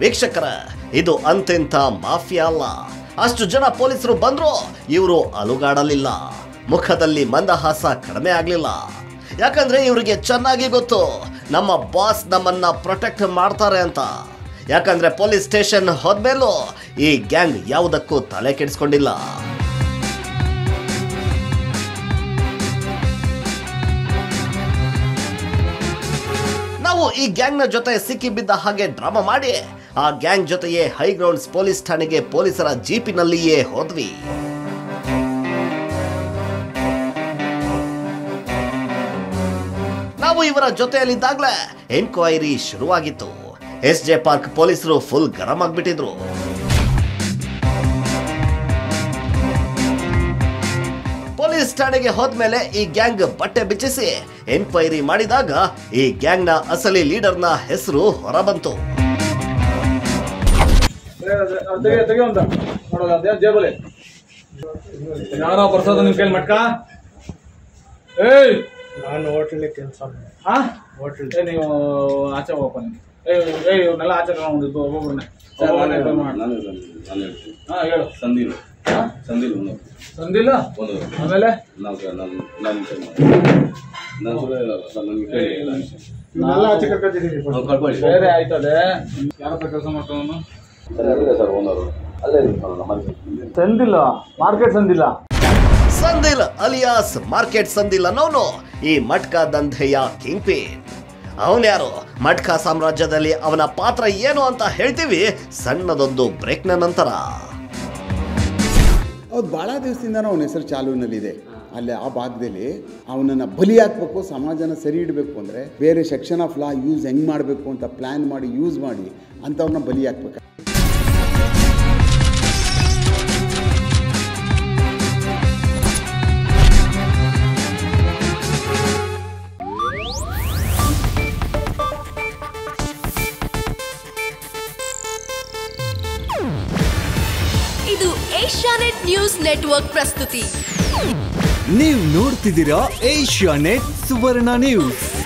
ವೀಕ್ಷಕರ ಇದು ಅಂತೆಂಥ ಮಾಫಿಯಾ ಅಲ್ಲ ಅಷ್ಟು ಜನ ಪೊಲೀಸರು ಬಂದ್ರು ಇವರು ಅಲುಗಾಡಲಿಲ್ಲ ಮುಖದಲ್ಲಿ ಮಂದಹಾಸ ಕಡಿಮೆ ಆಗ್ಲಿಲ್ಲ ಯಾಕಂದ್ರೆ ಇವರಿಗೆ ಚೆನ್ನಾಗಿ ಗೊತ್ತು ನಮ್ಮ ಬಾಸ್ ನಮ್ಮನ್ನ ಪ್ರೊಟೆಕ್ಟ್ ಮಾಡ್ತಾರೆ ಅಂತ ಯಾಕಂದ್ರೆ ಪೊಲೀಸ್ ಸ್ಟೇಷನ್ ಹೋದ್ಮೇಲೂ ಈ ಗ್ಯಾಂಗ್ ಯಾವುದಕ್ಕೂ ತಲೆ ಕೆಡಿಸ್ಕೊಂಡಿಲ್ಲ ನಾವು ಈ ಗ್ಯಾಂಗ್ನ ಜೊತೆ ಸಿಕ್ಕಿಬಿದ್ದ ಹಾಗೆ ಡ್ರಾಮಾ ಮಾಡಿ ಆ ಗ್ಯಾಂಗ್ ಜೊತೆಯೇ ಹೈಗ್ರೌಂಡ್ಸ್ ಪೊಲೀಸ್ ಠಾಣೆಗೆ ಪೊಲೀಸರ ಜೀಪಿನಲ್ಲಿಯೇ ಹೋದ್ವಿ ನಾವು ಇವರ ಜೊತೆಯಲ್ಲಿದ್ದಾಗಲೇ ಎನ್ಕ್ವೈರಿ ಶುರುವಾಗಿತ್ತು ಎಸ್ ಜೆ ಪಾರ್ಕ್ ಪೊಲೀಸರು ಫುಲ್ ಗರಂ ಆಗ್ಬಿಟ್ಟಿದ್ರು ಪೊಲೀಸ್ ಠಾಣೆಗೆ ಹೋದ್ಮೇಲೆ ಈ ಗ್ಯಾಂಗ್ ಬಟ್ಟೆ ಬಿಚ್ಚಿಸಿ ಎನ್ಕ್ವೈರಿ ಮಾಡಿದಾಗ ಈ ಗ್ಯಾಂಗ್ನ ಅಸಲಿ ಲೀಡರ್ನ ಹೆಸರು ಹೊರಬಂತು ತೆಗೆ ತೆಗೆ ಅಂತ ನೋಡೋದ ಅದೇನ್ ಜೇಬಲ್ಲಿ ಯಾರೋ ಬರ್ಸೋದು ನಿಮ್ ಕೈಲಿ ಮಟ್ಕ ಏಯ್ ನಾನು ಹೋಟೆಲ್ ಕೆಲಸ ಹಾ ಏ ನೀವು ಆಚೆ ಹೋಗಪ್ಪ ನೀವು ಏ ಏ ಇವ್ರನ್ನೆಲ್ಲ ಆಚೆ ತಗೊಂಡು ಒಬ್ಬೊಬ್ರನ್ನೇ ಒಬ್ಬೊಬ್ರನ್ನೇ ಇದು ಮಾಡು. ನಾನು ನಾನು ಹೇಳ್ತೀನಿ ಹಾ ಹೇಳು ಸಂದಿಲು ಹಾ? ಸಂದಿಲು ಒಂದು ಸಂದಿಲ್ಲ ಒಂದು ಆಮೇಲೆ ನಾವು ನಾನು ನಾನು ನಾನು ಸುಳ್ಳು ಹೇಳಲ್ಲ ನಾನು ನನಗೆ ಕೇಳಿ ಇಲ್ಲ ಇವನ್ನೆಲ್ಲ ಆಚೆ ಕರ್ಕೊತಿದ್ದೀನಿ ನಾವು ಕಳ್ಕೊಳ್ಳಿ ಬೇರೆ ಆಯ್ತದೆ ಯಾರ ಹತ್ರ ಕೆಲಸ ಮಾಡ್ತಾವನು ಸರ್ ಅಲ್ಲಿದೆ ಸರ್ ಓನರು ಅಲ್ಲೇ ಇರ್ತಾನೆ ನಮ್ಮ ಮನೆ ಸಂದಿಲ್ಲ ಮಾರ್ಕೆಟ್ ಸಂದಿಲ್ಲ ಸಂದಿಲ್ ಅಲಿಯಾಸ್ ಮಾರ್ಕೆಟ್ ಸಂದಿಲ್ ಅನ್ನೋನು ಈ ಮಟ್ಕ ದಂಧೆಯ ಕಿಂಗ್ ಪಿನ್ ಅವನ್ಯಾರು ಮಟ್ಕ ಸಾಮ್ರಾಜ್ಯದಲ್ಲಿ ಅವನ ಪಾತ್ರ ಏನು ಅಂತ ಹೇಳ್ತೀವಿ ಸಣ್ಣದೊಂದು ಬ್ರೇಕ್ನ ನಂತರ ಹೌದು ಭಾಳ ದಿವಸದಿಂದನೂ ಅವನ ಹೆಸರು ಚಾಲೂನಲ್ಲಿದೆ ಅಲ್ಲಿ ಆ ಭಾಗದಲ್ಲಿ ಅವನನ್ನು ಬಲಿ ಹಾಕಬೇಕು ಸಮಾಜನ ಸರಿ ಇಡಬೇಕು ಅಂದರೆ ಬೇರೆ ಸೆಕ್ಷನ್ ಆಫ್ ಲಾ ಯೂಸ್ ಹೆಂಗೆ ಮಾಡಬೇಕು ಅಂತ ಪ್ಲ್ಯಾನ್ ಮಾಡಿ ಯೂಸ್ ಮಾಡಿ ಅಂಥವ್ರನ್ನ ಬಲಿ ಹಾಕ್ಬೇಕು ಇದು ಏಷ್ಯಾನೆಟ್ ನ್ಯೂಸ್ ನೆಟ್ವರ್ಕ್ ಪ್ರಸ್ತುತಿ ನೀವು ನೋಡ್ತಿದ್ದೀರಾ ಏಷ್ಯಾ ನೆಟ್ ಸುವರ್ಣ ನ್ಯೂಸ್